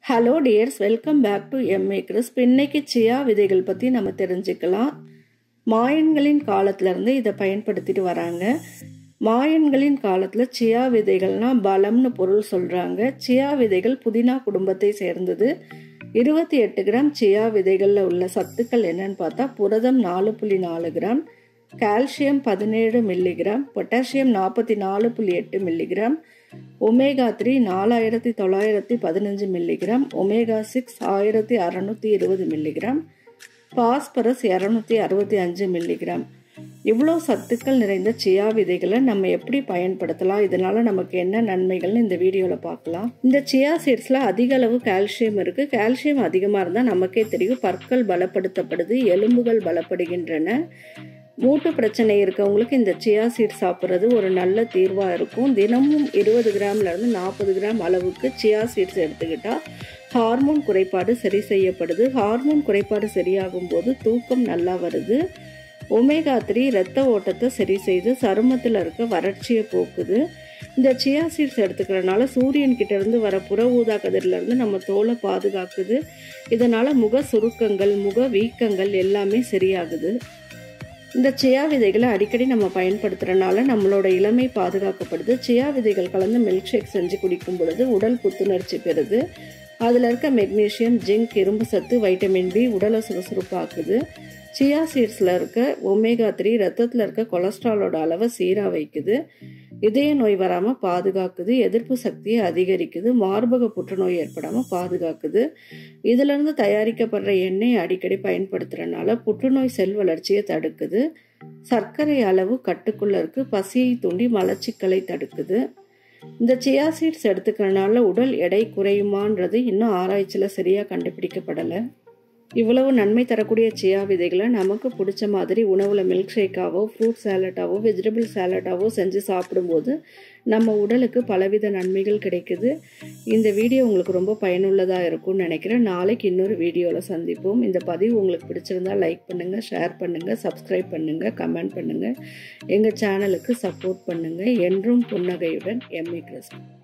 hello dears welcome back to MA crisp இன்னைக்கு chia விதைகள் பற்றி நம்ம தெரிஞ்சுக்கலாம் மாயன்களின் காலத்திலேருந்து இதை பயன்படுத்திட்டு வராங்க மாயன்களின் காலத்தில் சியா விதைகள்னால் பலம்னு பொருள் சொல்கிறாங்க சியா விதைகள் புதினா குடும்பத்தை சேர்ந்தது இருபத்தி எட்டு கிராம் சியா விதைகளில் உள்ள சத்துக்கள் என்னன்னு பார்த்தா புரதம் நாலு புள்ளி நாலு கிராம் கால்சியம் பதினேழு மில்லிகிராம் பொட்டாசியம் நாற்பத்தி நாலு புள்ளி எட்டு மில்லிகிராம் ஒமேகா த்ரீ நாலாயிரத்தி தொள்ளாயிரத்தி பதினஞ்சு மில்லிகிராம் ஒமேகா சிக்ஸ் ஆயிரத்தி அறநூற்றி இருபது மில்லிகிராம் பாஸ்பரஸ் இரநூத்தி அறுபத்தி அஞ்சு மில்லிகிராம் இவ்வளோ சத்துக்கள் நிறைந்த சியா விதைகளை நம்ம எப்படி பயன்படுத்தலாம் இதனால நமக்கு என்ன நன்மைகள்னு இந்த வீடியோவில் பார்க்கலாம் இந்த சியா சீட்ஸில் அதிக அளவு கால்சியம் இருக்குது கால்சியம் அதிகமாக இருந்தால் நமக்கே தெரியும் பற்கள் பலப்படுத்தப்படுது எலும்புகள் பலப்படுகின்றன மூட்டு பிரச்சனை இருக்கவங்களுக்கு இந்த சியா சீட் சாப்பிட்றது ஒரு நல்ல தீர்வாக இருக்கும் தினமும் இருபது கிராம்லேருந்து நாற்பது கிராம் அளவுக்கு சியா சீட்ஸ் எடுத்துக்கிட்டால் ஹார்மோன் குறைபாடு சரி செய்யப்படுது ஹார்மோன் குறைபாடு சரியாகும் போது தூக்கம் நல்லா வருது ஒமேகா த்ரீ ரத்த ஓட்டத்தை சரி செய்து சருமத்தில் இருக்க வறட்சியை போக்குது இந்த சியா சீட்ஸ் எடுத்துக்கிறனால சூரியன் கிட்ட இருந்து வர புற ஊதா கதிரிலிருந்து நம்ம தோலை பாதுகாக்குது இதனால் முக சுருக்கங்கள் முக வீக்கங்கள் எல்லாமே சரியாகுது இந்த சியா விதைகளை அடிக்கடி நம்ம பயன்படுத்துகிறனால நம்மளோட இளமை பாதுகாக்கப்படுது சியா விதைகள் கலந்து மில்க் ஷேக் செஞ்சு குடிக்கும் பொழுது உடல் புத்துணர்ச்சி பெறுது அதில் இருக்க மெக்னீஷியம் ஜிங்க் இரும்பு சத்து வைட்டமின் பி உடலை சுறுசுறுப்பாக்குது சியா சீட்ஸில் இருக்க ஒமேகா த்ரீ ரத்தத்தில் இருக்க கொலஸ்ட்ராலோட அளவை சீராக வைக்குது இதய நோய் வராமல் பாதுகாக்குது எதிர்ப்பு சக்தியை அதிகரிக்குது மார்பக புற்றுநோய் ஏற்படாமல் பாதுகாக்குது இதிலிருந்து தயாரிக்கப்படுற எண்ணெய் அடிக்கடி பயன்படுத்துறதுனால புற்றுநோய் செல் வளர்ச்சியை தடுக்குது சர்க்கரை அளவு கட்டுக்குள்ள இருக்கு பசியை தூண்டி மலச்சிக்கலை தடுக்குது இந்த சியா சீட்ஸ் எடுத்துக்கிறனால உடல் எடை குறையுமான்றது இன்னும் ஆராய்ச்சியில் சரியாக கண்டுபிடிக்கப்படலை இவ்வளவு நன்மை தரக்கூடிய சியா விதைகளை நமக்கு பிடிச்ச மாதிரி உணவில் மில்க் ஷேக்காவோ ஃப்ரூட் சேலட்டாவோ வெஜிடபிள் சேலட்டாவோ செஞ்சு சாப்பிடும்போது நம்ம உடலுக்கு பலவித நன்மைகள் கிடைக்குது இந்த வீடியோ உங்களுக்கு ரொம்ப பயனுள்ளதாக இருக்கும்னு நினைக்கிறேன் நாளைக்கு இன்னொரு வீடியோவில் சந்திப்போம் இந்த பதிவு உங்களுக்கு பிடிச்சிருந்தா லைக் பண்ணுங்கள் ஷேர் பண்ணுங்கள் சப்ஸ்கிரைப் பண்ணுங்கள் கமெண்ட் பண்ணுங்கள் எங்கள் சேனலுக்கு சப்போர்ட் பண்ணுங்கள் என்றும் புன்னகையுடன் எம்ஏ கிறிஸ்ட்